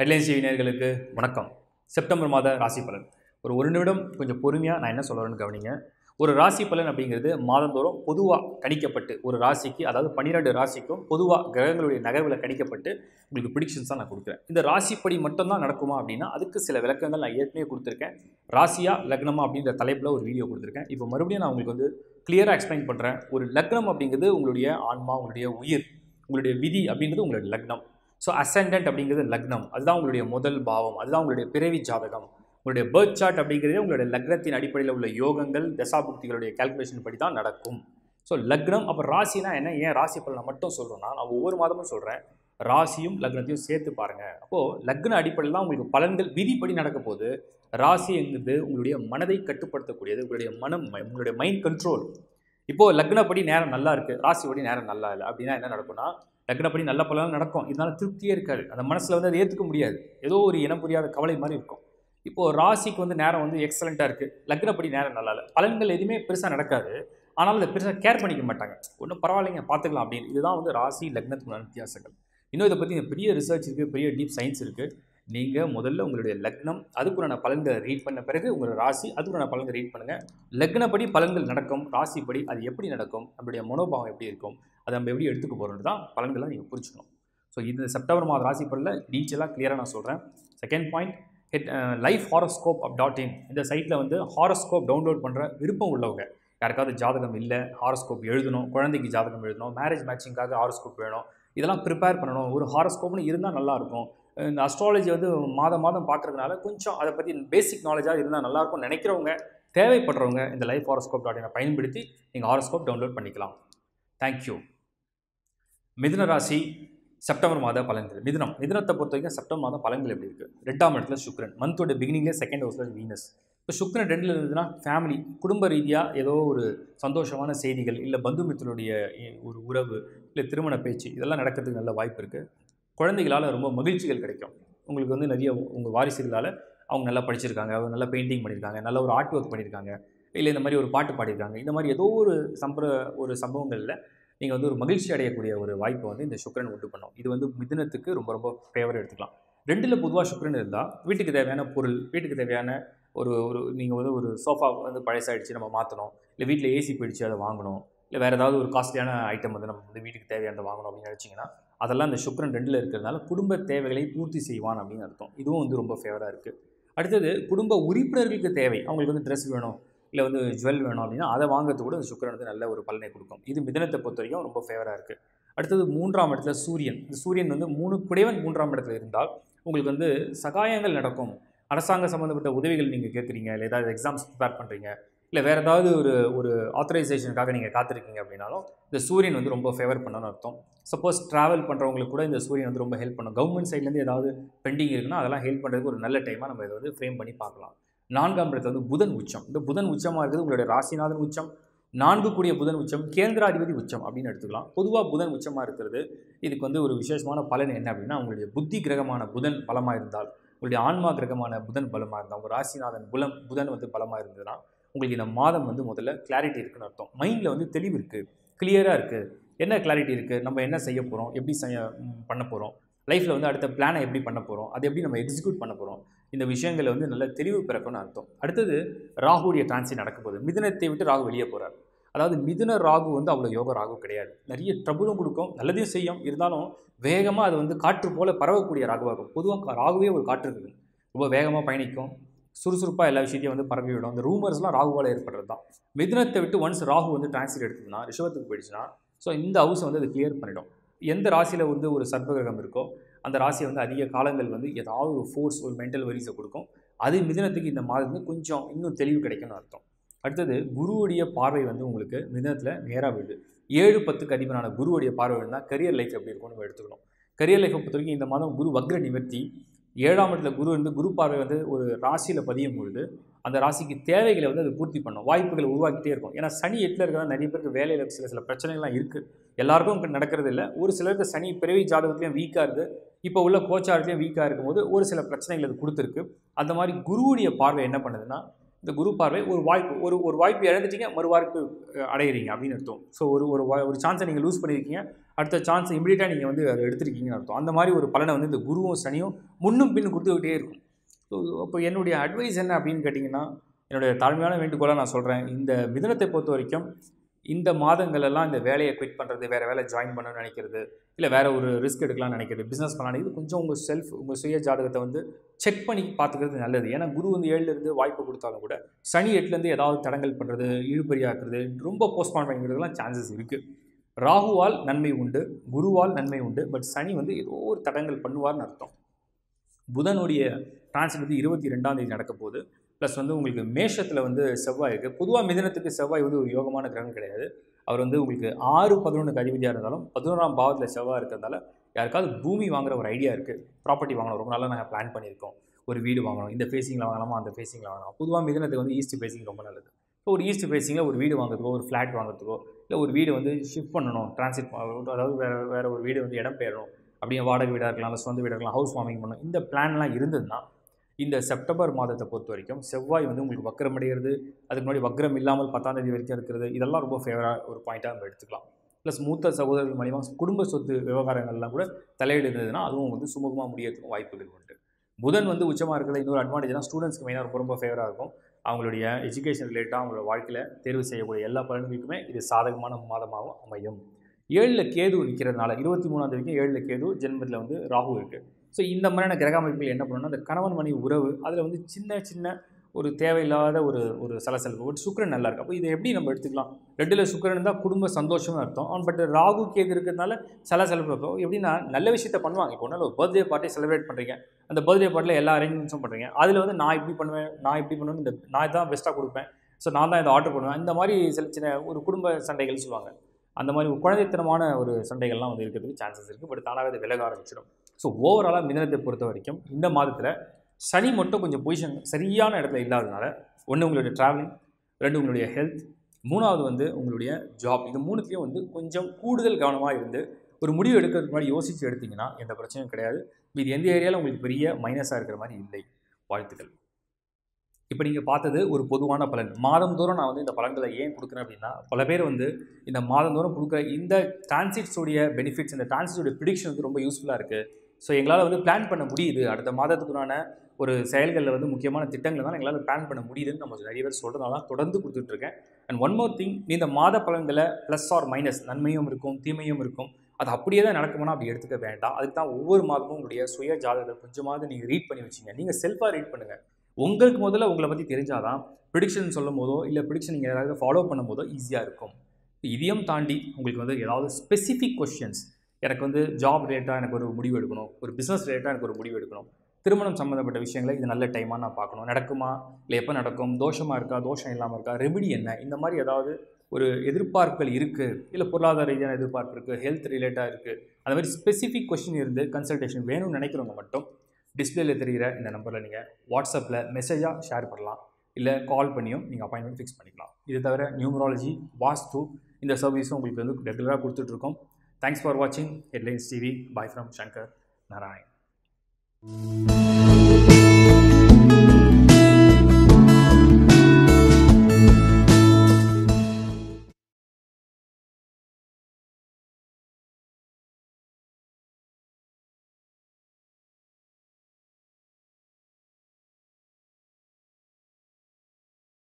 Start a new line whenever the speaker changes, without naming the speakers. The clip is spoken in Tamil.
ஹெட்லைன்ஸ் டிவி நேயர்களுக்கு வணக்கம் செப்டம்பர் மாத ராசி பலன் ஒரு ஒரு நிமிடம் கொஞ்சம் பொறுமையாக நான் என்ன சொல்கிறேன்னு கவனிங்க ஒரு ராசி பலன் அப்படிங்கிறது மாதந்தோறும் பொதுவாக கணிக்கப்பட்டு ஒரு ராசிக்கு அதாவது பன்னிரெண்டு ராசிக்கும் பொதுவாக கிரகங்களுடைய நகர்வில் கணிக்கப்பட்டு உங்களுக்கு ப்ரிடிக்ஷன்ஸ் தான் நான் கொடுக்குறேன் இந்த ராசிப்படி மட்டும்தான் நடக்குமா அப்படின்னா அதுக்கு சில விளக்கங்கள் நான் ஏற்கனவே கொடுத்துருக்கேன் ராசியா லக்னமா அப்படின்ற தலைப்பில் ஒரு வீடியோ கொடுத்துருக்கேன் இப்போ மறுபடியும் நான் உங்களுக்கு வந்து கிளியராக எக்ஸ்பிளைன் பண்ணுறேன் ஒரு லக்னம் அப்படிங்கிறது உங்களுடைய ஆன்மா உங்களுடைய உயிர் உங்களுடைய விதி அப்படிங்கிறது உங்களுடைய லக்னம் ஸோ அசெண்டன்ட் அப்படிங்கிறது லக்னம் அதுதான் உங்களுடைய முதல் பாவம் அதுதான் உங்களுடைய பிறவி ஜாதகம் உங்களுடைய பேர்த் சார்ட் அப்படிங்கிறது உங்களுடைய லக்னத்தின் அடிப்படையில் உள்ள யோகங்கள் தசாபுக்திகளுடைய கால்குலேஷன் படி தான் நடக்கும் ஸோ லக்னம் அப்போ ராசினா என்ன ஏன் ராசி பலனை மட்டும் சொல்கிறோன்னா நான் ஒவ்வொரு மாதமும் சொல்கிறேன் ராசியும் லக்னத்தையும் சேர்த்து பாருங்கள் அப்போது லக்ன அடிப்படையில் தான் உங்களுக்கு பலன்கள் விதிப்படி நடக்க போது ராசி என்கிறது உங்களுடைய மனதை கட்டுப்படுத்தக்கூடியது உங்களுடைய மனம் உங்களுடைய மைண்ட் கண்ட்ரோல் இப்போது லக்னப்படி நேரம் நல்லா இருக்குது ராசிப்படி நேரம் நல்லா இல்லை அப்படின்னா என்ன நடக்கும்னா லக்னப்படி நல்ல பலன் நடக்கும் இதனால திருப்தியே இருக்காது அந்த மனசில் வந்து அதை ஏற்றுக்க முடியாது ஏதோ ஒரு இனம் புரியாத கவலை மாதிரி இருக்கும் இப்போது ராசிக்கு வந்து நேரம் வந்து எக்ஸலண்ட்டாக இருக்குது லக்னப்படி நேரம் நல்லா இல்லை பலன்கள் எதுவுமே பெருசாக நடக்காது ஆனாலும் அதை பெருசாக கேர் பண்ணிக்க மாட்டாங்க ஒன்றும் பரவாயில்லைங்க பார்த்துக்கலாம் அப்படின்னு இதுதான் வந்து ராசி லக்னத்துக்குள்ள வித்தியாசங்கள் இன்னும் இதை பற்றி பெரிய ரிசர்ச் இருக்குது பெரிய டீப் சயின்ஸ் இருக்குது நீங்கள் முதல்ல உங்களுடைய லக்னம் அதுக்குண்டான பலன்களை ரீட் பண்ண பிறகு உங்களோட ராசி அதுக்குண்டான பலன்களை ரீட் பண்ணுங்கள் லக்னப்படி பலன்கள் நடக்கும் ராசிப்படி அது எப்படி நடக்கும் நம்மளுடைய மனோபாவம் எப்படி இருக்கும் அதை நம்ம எப்படி எடுத்துக்க போகிறோன்னு தான் பலன்களை நீங்கள் புரிஞ்சுக்கணும் ஸோ இந்த செப்டம்பர் மாத ராசி பலனில் டீட்டெயிலாக கிளியராக நான் சொல்கிறேன் second point head life horoscope up dot in இந்த சைட்டில் வந்து ஹாரோஸ்கோப் டவுன்லோட் பண்ணுற விருப்பம் உள்ளவங்க யாருக்காவது ஜாதகம் இல்லை ஹாரோஸ்கோப் எழுதணும் குழந்தைக்கு ஜாதகம் எழுதணும் மேரேஜ் மேட்சிங்காக ஹாரோஸ்கோப் வேணும் இதெல்லாம் ப்ரிப்பேர் பண்ணணும் ஒரு ஹாரோஸ்கோப்னு இருந்தால் நல்லாயிருக்கும் இந்த அஸ்ட்ராலஜி வந்து மாதம் மாதம் பார்க்குறதுனால கொஞ்சம் அதை பற்றி பேசிக் நாலேஜாக இருந்தால் நல்லாயிருக்கும் நினைக்கிறவங்க தேவைப்படுறவங்க இந்த லைஃப் ஹாரோஸ்கோப் டாட் இனை பயன்படுத்தி நீங்கள் ஹாரோஸ்கோப் டவுன்லோட் பண்ணிக்கலாம் தேங்க்யூ மிதுன ராசி செப்டம்பர் மாத பலன்கள் மிதுனம் மிதுனத்தை பொறுத்த வரைக்கும் செப்டம்பர் மாதம் பலன்கள் எப்படி இருக்குது ரெண்டாம் இடத்துல சுக்ரன் மந்தோட பிகினிங்லேயே செகண்ட் ஹவுஸில் வீனஸ் இப்போ சுக்ரன் ரெண்டில் இருந்ததுன்னா ஃபேமிலி குடும்ப ரீதியாக ஏதோ ஒரு சந்தோஷமான செய்திகள் இல்லை பந்துமித்தருடைய ஒரு உறவு இல்லை திருமண பேச்சு இதெல்லாம் நடக்கிறதுக்கு நல்ல வாய்ப்பு இருக்குது குழந்தைகளால் ரொம்ப மகிழ்ச்சிகள் கிடைக்கும் உங்களுக்கு வந்து நிறைய உங்கள் வாரிசுகளால் அவங்க நல்லா படிச்சிருக்காங்க அவங்க நல்லா பெயிண்டிங் பண்ணியிருக்காங்க நல்ல ஒரு ஆர்ட் ஒர்க் பண்ணியிருக்காங்க இல்லை இந்த மாதிரி ஒரு பாட்டு பாடியிருக்காங்க இந்த மாதிரி ஏதோ ஒரு சம்பர ஒரு சம்பவங்களில் நீங்கள் வந்து ஒரு மகிழ்ச்சி அடையக்கூடிய ஒரு வாய்ப்பை வந்து இந்த சுக்கரன் உண்டு பண்ணும் இது வந்து மிதுனத்துக்கு ரொம்ப ரொம்ப ஃபேவர் எடுத்துக்கலாம் ரெண்டில் பொதுவாக சுக்கரன் இருந்தால் வீட்டுக்கு தேவையான பொருள் வீட்டுக்கு தேவையான ஒரு ஒரு நீங்கள் வந்து ஒரு சோஃபா வந்து பழசாயிடுச்சு நம்ம மாற்றணும் இல்லை வீட்டில் ஏசி போயிடுச்சு அதை வாங்கணும் இல்லை வேறு ஏதாவது ஒரு காஸ்ட்லியான ஐட்டம் வந்து நம்ம வந்து வீட்டுக்கு தேவையானதை வாங்கணும் அப்படின்னு நினச்சிங்கன்னா அதெல்லாம் இந்த சுக்கரன் ரெண்டில் இருக்கிறதுனால குடும்ப தேவைகளை பூர்த்தி செய்வான் அப்படின்னு அர்த்தம் இதுவும் வந்து ரொம்ப ஃபேவராக இருக்குது அடுத்தது குடும்ப உறுப்பினர்களுக்கு தேவை அவங்களுக்கு வந்து ட்ரெஸ் வேணும் இல்லை வந்து ஜுவல் வேணும் அப்படின்னா அதை வாங்குறது கூட இந்த சுக்கரன் வந்து நல்ல ஒரு பலனை கொடுக்கும் இது மிதனத்தை பொறுத்த வரைக்கும் ரொம்ப ஃபேவராக இருக்குது அடுத்தது மூன்றாம் இடத்துல சூரியன் இந்த சூரியன் வந்து மூணு குடைவன் மூன்றாம் இடத்துல இருந்தால் உங்களுக்கு வந்து சகாயங்கள் நடக்கும் அரசாங்க சம்மந்தப்பட்ட உதவிகள் நீங்கள் கேட்குறீங்க இல்லை ஏதாவது எக்ஸாம்ஸ் ப்ரிப்பேர் பண்ணுறீங்க இல்லை வேறு ஏதாவது ஒரு ஒரு ஆத்தரைசேஷனுக்காக நீங்கள் காத்திருக்கீங்க அப்படின்னாலும் இந்த சூரியன் வந்து ரொம்ப ஃபேவர் பண்ணணும்னு அர்த்தம் சப்போஸ் ட்ராவல் பண்ணுறவங்களுக்கு கூட இந்த சூரியன் வந்து ரொம்ப ஹெல்ப் பண்ணும் கவர்மெண்ட் சைட்லேருந்து ஏதாவது பெண்டிங் இருக்குன்னா அதெல்லாம் ஹெல்ப் பண்ணுறதுக்கு ஒரு நல்ல டைமாக நம்ம இதை வந்து ஃப்ரேம் பண்ணி பார்க்கலாம் நான்காம் இடத்துல வந்து புதன் உச்சம் இந்த புதன் உச்சமாக இருக்குது உங்களுடைய ராசிநாதன் உச்சம் நான்கு கூடிய புதன் உச்சம் கேந்திராதிபதி உச்சம் அப்படின்னு எடுத்துக்கலாம் பொதுவாக புதன் உச்சமாக இருக்கிறது இதுக்கு வந்து ஒரு விசேஷமான பலன் என்ன அப்படின்னா உங்களுடைய புத்தி கிரகமான புதன் பலமாக இருந்தால் உங்களுடைய ஆன்மா கிரகமான புதன் பலமாக இருந்தால் உங்கள் ராசிநாதன் புலம் புதன் வந்து பலமாக இருந்ததுன்னா உங்களுக்கு இந்த மாதம் வந்து முதல்ல கிளாரிட்டி இருக்குன்னு அர்த்தம் மைண்டில் வந்து தெளிவு இருக்குது கிளியராக இருக்குது என்ன கிளாரிட்டி இருக்குது நம்ம என்ன செய்ய போகிறோம் எப்படி செய்ய பண்ண போகிறோம் லைஃப்பில் வந்து அடுத்த பிளானை எப்படி பண்ண போகிறோம் அதை எப்படி நம்ம எக்ஸிக்யூட் பண்ண போகிறோம் இந்த விஷயங்களை வந்து நல்ல தெளிவு பிறக்கும்னு அர்த்தம் அடுத்தது ராகுடைய டிரான்சிட் நடக்க போகுது மிதுனத்தை விட்டு ராகு வெளியே போகிறார் அதாவது மிதுன ராகு வந்து அவ்வளோ யோக ராகு கிடையாது நிறைய ட்ரபுளும் கொடுக்கும் நல்லதையும் செய்யும் இருந்தாலும் வேகமாக அது வந்து காற்று போல் பரவக்கூடிய ராகுவாக இருக்கும் பொதுவாக ராகுவே ஒரு காற்று இருக்குது ரொம்ப வேகமாக பயணிக்கும் சுறுசுறுப்பாக எல்லா விஷயத்தையும் வந்து பரவி விடும் அந்த ரூமர்ஸ்லாம் ராகுவால் ஏற்படுறது தான் மிதுனத்தை விட்டு ஒன்ஸ் ராகு வந்து டிரான்ஸ்லேட் எடுத்ததுன்னா ரிஷபத்துக்கு போயிடுச்சுன்னா ஸோ இந்த ஹவுஸை வந்து அது கிளியர் பண்ணிடும் எந்த ராசியில் வந்து ஒரு சர்ப்பகிரகம் இருக்கோ அந்த ராசியை வந்து அதிக காலங்கள் வந்து ஏதாவது ஒரு ஃபோர்ஸ் ஒரு மென்டல் வரிஸை கொடுக்கும் அது மிதனத்துக்கு இந்த மாதத்துக்கு கொஞ்சம் இன்னும் தெளிவு கிடைக்கும்னு அர்த்தம் அடுத்தது குருவுடைய பார்வை வந்து உங்களுக்கு மிதனத்தில் நேராக விழுது ஏழு பத்துக்கு அதிபரான குருவுடைய பார்வை விழுந்தால் கரியர் லைஃப் எப்படி இருக்கும்னு நம்ம எடுத்துக்கணும் கரியர் லைஃப்பை பொறுத்த வரைக்கும் இந்த மாதம் குரு வக்ர நிவர்த்தி ஏழாம் இடத்துல குரு வந்து குரு பார்வை வந்து ஒரு ராசியில் பதியும் பொழுது அந்த ராசிக்கு தேவைகளை வந்து அது பூர்த்தி பண்ணும் வாய்ப்புகளை உருவாக்கிட்டே இருக்கும் ஏன்னா சனி எட்டில் இருக்கிறதா நிறைய பேருக்கு வேலையில் சில சில பிரச்சனைகள்லாம் இருக்குது எல்லாருக்கும் நடக்கிறது இல்லை ஒரு சிலருக்கு சனி பிறவி ஜாதகத்துலேயும் வீக்காக இருக்குது இப்போ உள்ள கோச்சாரத்துலேயும் வீக்காக இருக்கும்போது ஒரு சில பிரச்சனைகள் அது கொடுத்துருக்கு அந்த மாதிரி குருவுடைய பார்வை என்ன பண்ணுதுன்னா இந்த குரு பார்வை ஒரு வாய்ப்பு ஒரு ஒரு வாய்ப்பு இழந்துட்டீங்க மறு வாய்ப்பு அஹ், அடையிறீங்க அப்படின்னு அர்த்தம் ஸோ ஒரு ஒரு வா- ஒரு சான்ஸை நீங்கள் லூஸ் பண்ணியிருக்கீங்க அடுத்த சான்ஸ் இமீடியட்டாக நீங்கள் வந்து அதை எடுத்திருக்கீங்கன்னு அர்த்தம் அந்த மாதிரி ஒரு பலனை வந்து இந்த குருவும் சனியும் முன்னும் பின்னும் கொடுத்துக்கிட்டே இருக்கும் ஸோ அப்போ என்னுடைய அட்வைஸ் என்ன அப்படின்னு கேட்டிங்கன்னா என்னுடைய தாழ்மையான வேண்டுகோளாக நான் சொல்கிறேன் இந்த மிதனத்தை பொறுத்த வரைக்கும் இந்த மாதங்கள் எல்லாம் இந்த வேலையை குவிட் பண்ணுறது வேறு வேலை ஜாயின் பண்ணணும்னு நினைக்கிறது இல்லை வேறு ஒரு ரிஸ்க் எடுக்கலாம்னு நினைக்கிறது பிஸ்னஸ் பண்ணலாம் இது கொஞ்சம் உங்கள் செல்ஃப் உங்கள் சுய ஜாதகத்தை வந்து செக் பண்ணி பார்த்துக்கிறது நல்லது ஏன்னா குரு வந்து ஏழுலேருந்து வாய்ப்பு கொடுத்தாலும் கூட சனி எட்டுலேருந்து ஏதாவது தடங்கல் பண்ணுறது இழுபறியாக்குறது ரொம்ப போஸ்ட்பான் பண்ணிக்கிறதுலாம் சான்சஸ் இருக்குது ராகுவால் நன்மை உண்டு குருவால் நன்மை உண்டு பட் சனி வந்து ஏதோ ஒரு தடங்கல் பண்ணுவார்னு அர்த்தம் புதனுடைய டிரான்சிட் வந்து இருபத்தி ரெண்டாம் தேதி நடக்க போகுது ப்ளஸ் வந்து உங்களுக்கு மேஷத்தில் வந்து செவ்வாய் இருக்குது பொதுவாக மிதனத்துக்கு செவ்வாய் வந்து ஒரு யோகமான கிரகம் கிடையாது அவர் வந்து உங்களுக்கு ஆறு பதினொன்றுக்கு அதிபதியாக இருந்தாலும் பதினோராம் பாவத்தில் செவ்வாய் இருக்கிறதால யாருக்காவது பூமி வாங்குற ஒரு ஐடியா இருக்குது ப்ராப்பர்ட்டி வாங்கணும் ரொம்ப நாளாக நாங்கள் பிளான் பண்ணியிருக்கோம் ஒரு வீடு வாங்கணும் இந்த ஃபேஸிங்கில் வாங்கலாமா அந்த ஃபேஸிங்கில் வாங்கலாம் பொதுவாக மிதனத்துக்கு வந்து ஈஸ்ட் ஃபேஸிங் ரொம்ப நல்லது ஸோ ஒரு ஈஸ்ட் ஃபேஸிங்கில் ஒரு வீடு வாங்குறதுக்கோ ஒரு ஃப்ளாட் வாங்குறதுக்கோ இல்லை ஒரு வீடு வந்து ஷிஃப்ட் பண்ணணும் டிரான்சிட் அதாவது வேறு வேறு ஒரு வீடு வந்து இடம் பெயரணும் அப்படியே வாடகை வீடாக இருக்கலாம் இல்லை சொந்த வீடாக இருக்கலாம் ஹவுஸ் வார்மிங் பண்ணணும் இந்த பிளான்லாம் இருந்ததுன்னா இந்த செப்டம்பர் மாதத்தை பொறுத்த வரைக்கும் செவ்வாய் வந்து உங்களுக்கு வக்கரம் அடைகிறது அதுக்கு முன்னாடி வக்ரம் இல்லாமல் பத்தாம் தேதி வரைக்கும் இருக்கிறது இதெல்லாம் ரொம்ப ஃபேவராக ஒரு பாயிண்ட்டாக நம்ம எடுத்துக்கலாம் ப்ளஸ் மூத்த சகோதரர்கள் மூலியமாக குடும்ப சொத்து விவகாரங்கள்லாம் கூட தலையீடு இருந்ததுன்னா அதுவும் வந்து சுமூகமாக முடியறதுக்கும் வாய்ப்புகள் உண்டு புதன் வந்து உச்சமாக இருக்கிற இன்னொரு அட்வான்டேஜ்னா ஸ்டூடெண்ட்ஸ்க்கு மெயினாக ரொம்ப ரொம்ப ஃபேவராக இருக்கும் அவங்களுடைய எஜுகேஷன் ரிலேட்டாக அவங்களோட வாழ்க்கையில் தேர்வு செய்யக்கூடிய எல்லா பலன்களுக்குமே இது சாதகமான மாதமாகவும் அமையும் ஏழில் கேது நிற்கிறதுனால இருபத்தி மூணாம் தேதிக்கும் ஏழில் கேது ஜென்மத்தில் வந்து ராகு இருக்குது ஸோ இந்த மாதிரியான கிரக அமைப்புகள் என்ன பண்ணணும்னா அந்த கணவன் மனைவி உறவு அதில் வந்து சின்ன சின்ன ஒரு தேவையில்லாத ஒரு ஒரு சலசலப்பு ஒரு சுக்கிரன் நல்லா இருக்கு அப்போ இதை எப்படி நம்ம எடுத்துக்கலாம் ரெட்டில் சுக்கிரன் இருந்தால் குடும்ப சந்தோஷம்னு அர்த்தம் பட் ராகு கேது இருக்கிறதுனால சலசலப்பு இருக்கும் எப்படின்னா நல்ல விஷயத்த பண்ணுவாங்க இப்போ ஒன்றும் ஒரு பர்த்டே பார்ட்டி செலிப்ரேட் பண்ணுறீங்க அந்த பர்த்டே பார்ட்டியில் எல்லா அரேஞ்ச்மெண்ட்ஸும் பண்ணுறீங்க அதில் வந்து நான் இப்படி பண்ணுவேன் நான் இப்படி பண்ணுவேன் இந்த நான் தான் பெஸ்ட்டாக கொடுப்பேன் ஸோ நான் தான் இதை ஆர்டர் பண்ணுவேன் இந்த மாதிரி சில சின்ன ஒரு குடும்ப சண்டைகள் சொல்லுவாங்க அந்த மாதிரி ஒரு குழந்தைத்தனமான ஒரு சண்டைகள்லாம் வந்து இருக்கிறதுக்கு சான்சஸ் இருக்குது பட் தானாகவே அது விலக ஆரம்பிச்சிடும் ஸோ ஓவராலாக மிதனத்தை பொறுத்த வரைக்கும் இந்த மாதத்தில் சனி மட்டும் கொஞ்சம் பொசிஷன் சரியான இடத்துல இல்லாததுனால ஒன்று உங்களுடைய ட்ராவலிங் ரெண்டு உங்களுடைய ஹெல்த் மூணாவது வந்து உங்களுடைய ஜாப் இது மூணுத்தையும் வந்து கொஞ்சம் கூடுதல் கவனமாக இருந்து ஒரு முடிவு எடுக்கிறதுக்கு முன்னாடி யோசித்து எடுத்தீங்கன்னா எந்த பிரச்சனையும் கிடையாது இது எந்த ஏரியாவில் உங்களுக்கு பெரிய மைனஸாக இருக்கிற மாதிரி இல்லை வாழ்த்துக்கள் இப்போ நீங்கள் பார்த்தது ஒரு பொதுவான பலன் மாதந்தோறும் நான் வந்து இந்த பலன்களை ஏன் கொடுக்குறேன் அப்படின்னா பல பேர் வந்து இந்த மாதந்தோறும் கொடுக்குற இந்த டிரான்சிட்ஸுடைய பெனிஃபிட்ஸ் இந்த டிரான்சிட்ஸுடைய ப்ரிடிக்ஷன் வந்து ரொம்ப யூஸ்ஃபுல்லாக இருக்குது ஸோ எங்களால் வந்து பிளான் பண்ண முடியுது அடுத்த மாதத்துக்குண்டான ஒரு செயல்களில் வந்து முக்கியமான திட்டங்களை தான் எங்களால் பிளான் பண்ண முடியுதுன்னு நம்ம நிறைய பேர் சொல்கிறதுனால தான் தொடர்ந்து கொடுத்துட்ருக்கேன் அண்ட் ஒன் மோர் திங் இந்த மாத பலன்களை ப்ளஸ் ஆர் மைனஸ் நன்மையும் இருக்கும் தீமையும் இருக்கும் அது அப்படியே தான் நடக்குமானா அப்படி எடுத்துக்க வேண்டாம் அதுக்கு தான் ஒவ்வொரு மாதமும் உங்களுடைய சுய ஜாதகத்தை கொஞ்சமாவது நீங்கள் ரீட் பண்ணி வச்சிங்க நீங்கள் செல்ஃபாக ரீட் பண்ணுங்கள் உங்களுக்கு முதல்ல உங்களை பற்றி தெரிஞ்சாதான் ப்ரிடிக்ஷன் சொல்லும் போதோ இல்லை ப்ரிடிக்ஷன் நீங்கள் யாராவது ஃபாலோ பண்ணும் போதோ ஈஸியாக இருக்கும் இதையும் தாண்டி உங்களுக்கு வந்து ஏதாவது ஸ்பெசிஃபிக் கொஷின்ஸ் எனக்கு வந்து ஜாப் ரிலேட்டாக எனக்கு ஒரு முடிவு எடுக்கணும் ஒரு பிஸ்னஸ் ரிலேட்டாக எனக்கு ஒரு முடிவு எடுக்கணும் திருமணம் சம்மந்தப்பட்ட விஷயங்களை இது நல்ல டைமாக நான் பார்க்கணும் நடக்குமா இல்லை எப்போ நடக்கும் தோஷமாக இருக்கா தோஷம் இல்லாமல் இருக்கா ரெமிடி என்ன இந்த மாதிரி ஏதாவது ஒரு எதிர்பார்ப்புகள் இருக்குது இல்லை பொருளாதார ரீதியான எதிர்பார்ப்பு இருக்குது ஹெல்த் ரிலேட்டாக இருக்குது அந்த மாதிரி ஸ்பெசிஃபிக் கொஷின் இருந்து கன்சல்டேஷன் வேணும்னு நினைக்கிறவங்க மட்டும் டிஸ்பிளேல தெரிகிற இந்த நம்பரில் நீங்கள் வாட்ஸ்அப்பில் மெசேஜாக ஷேர் பண்ணலாம் இல்லை கால் பண்ணியும் நீங்கள் அப்பாயின்மெண்ட் ஃபிக்ஸ் பண்ணிக்கலாம் இது தவிர நியூமராலஜி வாஸ்து இந்த சர்வீஸும் உங்களுக்கு வந்து ரெகுலராக கொடுத்துட்ருக்கோம் தேங்க்ஸ் ஃபார் வாட்சிங் headlines TV bye from Shankar Narayan